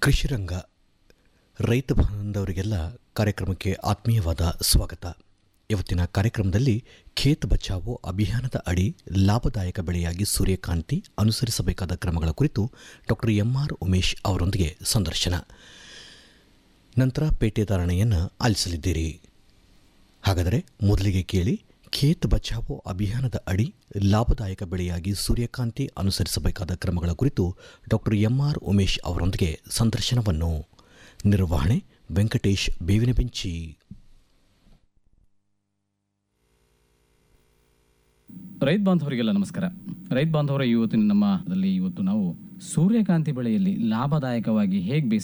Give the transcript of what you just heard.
ಕೃಷಿರಂಗ ರೈತ ಬಾಂಧವರಿಗೆಲ್ಲ ಕಾರ್ಯಕ್ರಮಕ್ಕೆ ಆತ್ಮೀಯವಾದ ಸ್ವಾಗತ ಇವತ್ತಿನ ಕಾರ್ಯಕ್ರಮದಲ್ಲಿ ಖೇತ್ ಬಚಾವೋ ಅಭಿಯಾನದ ಅಡಿ ಲಾಭದಾಯಕ ಬೆಳೆಯಾಗಿ ಸೂರ್ಯಕಾಂತಿ ಅನುಸರಿಸಬೇಕಾದ ಕ್ರಮಗಳ ಕುರಿತು ಡಾಕ್ಟರ್ ಎಂಆರ್ ಉಮೇಶ್ ಅವರೊಂದಿಗೆ ಸಂದರ್ಶನ ನಂತರ ಪೇಟೆದಾರಣೆಯನ್ನು ಆಲಿಸಲಿದ್ದೀರಿ ಹಾಗಾದರೆ ಮೊದಲಿಗೆ ಕೇಳಿ ಖೇತ್ ಬಚಾವೋ ಅಭಿಯಾನದ ಅಡಿ ಲಾಭದಾಯಕ ಬೆಳೆಯಾಗಿ ಸೂರ್ಯಕಾಂತಿ ಅನುಸರಿಸಬೇಕಾದ ಕ್ರಮಗಳ ಕುರಿತು ಡಾಕ್ಟರ್ ಎಂಆರ್ ಉಮೇಶ್ ಅವರೊಂದಿಗೆ ಸಂದರ್ಶನವನ್ನು ನಿರ್ವಹಣೆ ವೆಂಕಟೇಶ್ ಬೇವಿನ ಬೆಂಚಿ ರೈತ ಬಾಂಧವರಿಗೆಲ್ಲ ನಮಸ್ಕಾರ ರೈತ ಬಾಂಧವರ ಇವತ್ತಿನ ನಮ್ಮದಲ್ಲಿ ಇವತ್ತು ನಾವು ಸೂರ್ಯಕಾಂತಿ ಬೆಳೆಯಲ್ಲಿ ಲಾಭದಾಯಕವಾಗಿ ಹೇಗೆ ಬೇಸಾಯ